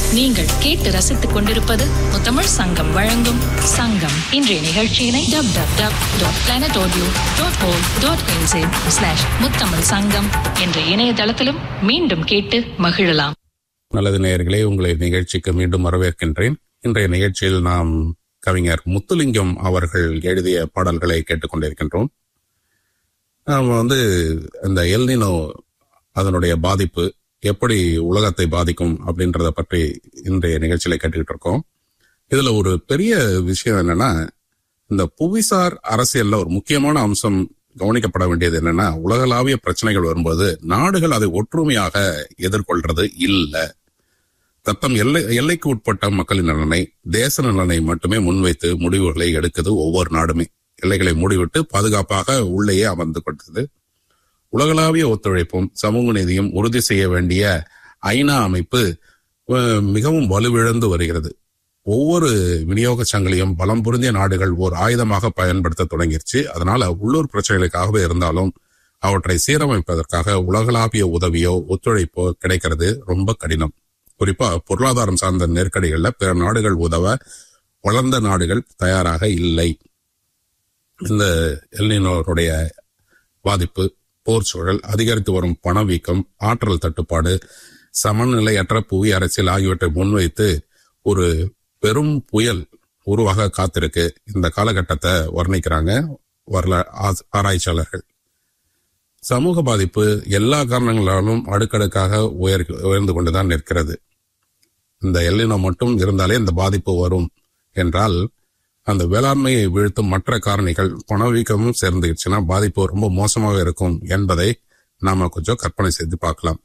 நீங்கள் கேட்டு ரசித்துக் கொண்டிருப்பது முத்தமிழ் சங்கம் வழங்கும் சங்கம் இன்றைய நிகழ்ச்சியினை dub dub dub dot planet audio dot O dot slash Muthamizh Sangam என்ற இணையதளத்திலும் மீண்டும் கேட்டு மகிழலாம் நல்லது நேயர்களே உங்களை நிகழ்ச்சிக்கு மீண்டும் வரவேற்கின்றேன் இன்றைய நிகழ்ச்சியில் நாம் கவிஞர் முத்துலிங்கம் அவர்கள் எழுதிய பாடல்களை கேட்டுக்கொண்டிருக்கின்றோம் நாம் வந்து இந்த எல்னினோ அதனுடைய பாதிப்பு எப்படி உலகத்தை பாதிக்கும் அப்படின்றத பற்றி இன்றைய நிகழ்ச்சியில கேட்டுக்கிட்டு இருக்கோம் இதுல ஒரு பெரிய விஷயம் என்னன்னா இந்த புவிசார் அரசியல்ல ஒரு முக்கியமான அம்சம் கவனிக்கப்பட வேண்டியது என்னன்னா உலகளாவிய பிரச்சனைகள் வரும்போது நாடுகள் அதை ஒற்றுமையாக எதிர்கொள்றது இல்லை தத்தம் எல்லை எல்லைக்கு உட்பட்ட மக்களின் நலனை தேச நலனை மட்டுமே முன்வைத்து முடிவுகளை எடுக்குது ஒவ்வொரு நாடுமே எல்லைகளை மூடிவிட்டு பாதுகாப்பாக உள்ளேயே அமர்ந்து கொடுத்தது உலகளாவிய ஒத்துழைப்பும் சமூக நீதியும் உறுதி செய்ய வேண்டிய ஐநா அமைப்பு அஹ், மிகவும் வலுவிழந்து வருகிறது ஒவ்வொரு விநியோக சங்கிலியும் பலம் பொருந்திய நாடுகள் ஓர் ஆயுதமாக பயன்படுத்த தொடங்கிருச்சு அதனால உள்ளூர் பிரச்சனைகளுக்காகவே இருந்தாலும் அவற்றை சீரமைப்பதற்காக உலகளாவிய உதவியோ ஒத்துழைப்போ கிடைக்கிறது ரொம்ப கடினம் குறிப்பா பொருளாதாரம் சார்ந்த நெருக்கடிகள்ல பிற நாடுகள் உதவ வளர்ந்த நாடுகள் தயாராக இல்லை இந்த எல்லினோருடைய பாதிப்பு போர் சூழல் அதிகரித்து வரும் பணவீக்கம் ஆற்றல் தட்டுப்பாடு சமநிலையற்ற புவி அரசியல் ஆகியவற்றை முன்வைத்து ஒரு பெரும் புயல் உருவாக காத்திருக்கு இந்த காலகட்டத்தை வர்ணிக்கிறாங்க வரல ஆஸ்- ஆராய்ச்சியாளர்கள் சமூக பாதிப்பு எல்லா காரணங்களாலும் அடுக்கடுக்காக உயர் உயர்ந்து கொண்டுதான் நிற்கிறது இந்த எல்லினோ மட்டும் இருந்தாலே இந்த பாதிப்பு வரும் என்றால் அந்த வேளாண்மையை வீழ்த்தும் மற்ற காரணிகள் பணவீக்கமும் சேர்ந்துச்சுன்னா பாதிப்பு ரொம்ப மோசமாக இருக்கும் என்பதை நாம கொஞ்சம் கற்பனை செய்து பார்க்கலாம்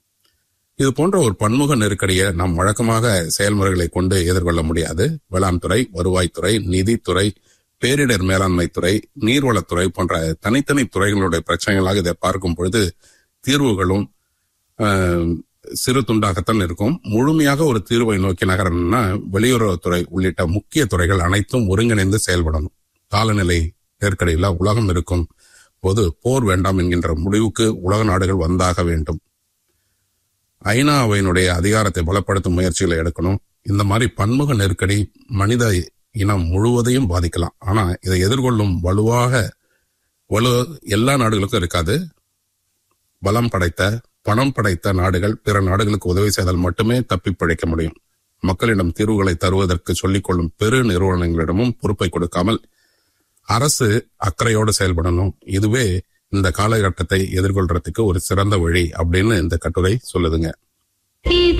இது போன்ற ஒரு பன்முக நெருக்கடியை நாம் வழக்கமாக செயல்முறைகளை கொண்டு எதிர்கொள்ள முடியாது வேளாண் துறை வருவாய்த்துறை நிதித்துறை பேரிடர் மேலாண்மை துறை நீர்வளத்துறை போன்ற தனித்தனி துறைகளுடைய பிரச்சனைகளாக இதை பார்க்கும் பொழுது தீர்வுகளும் ஆஹ், சிறு துண்டாகத்தான் இருக்கும் முழுமையாக ஒரு தீர்வை நோக்கி நகரணும்னா வெளியுறவுத்துறை உள்ளிட்ட முக்கிய துறைகள் அனைத்தும் ஒருங்கிணைந்து செயல்படணும் காலநிலை நெருக்கடியில உலகம் இருக்கும் போது போர் வேண்டாம் என்கின்ற முடிவுக்கு உலக நாடுகள் வந்தாக வேண்டும் ஐநா அவையினுடைய அதிகாரத்தை பலப்படுத்தும் முயற்சிகளை எடுக்கணும் இந்த மாதிரி பன்முக நெருக்கடி மனித இனம் முழுவதையும் பாதிக்கலாம் ஆனா இதை எதிர்கொள்ளும் வலுவாக வலு எல்லா நாடுகளுக்கும் இருக்காது பலம் படைத்த பணம் படைத்த நாடுகள் பிற நாடுகளுக்கு உதவி செய்தால் மட்டுமே தப்பி பிழைக்க முடியும் மக்களிடம் தீர்வுகளை தருவதற்கு சொல்லிக்கொள்ளும் பெரு நிறுவனங்களிடமும் பொறுப்பை கொடுக்காமல் அரசு அக்கறையோடு செயல்படணும் இதுவே இந்த காலகட்டத்தை எதிர்கொள்றதுக்கு ஒரு சிறந்த வழி அப்படின்னு இந்த கட்டுரை சொல்லுதுங்க இது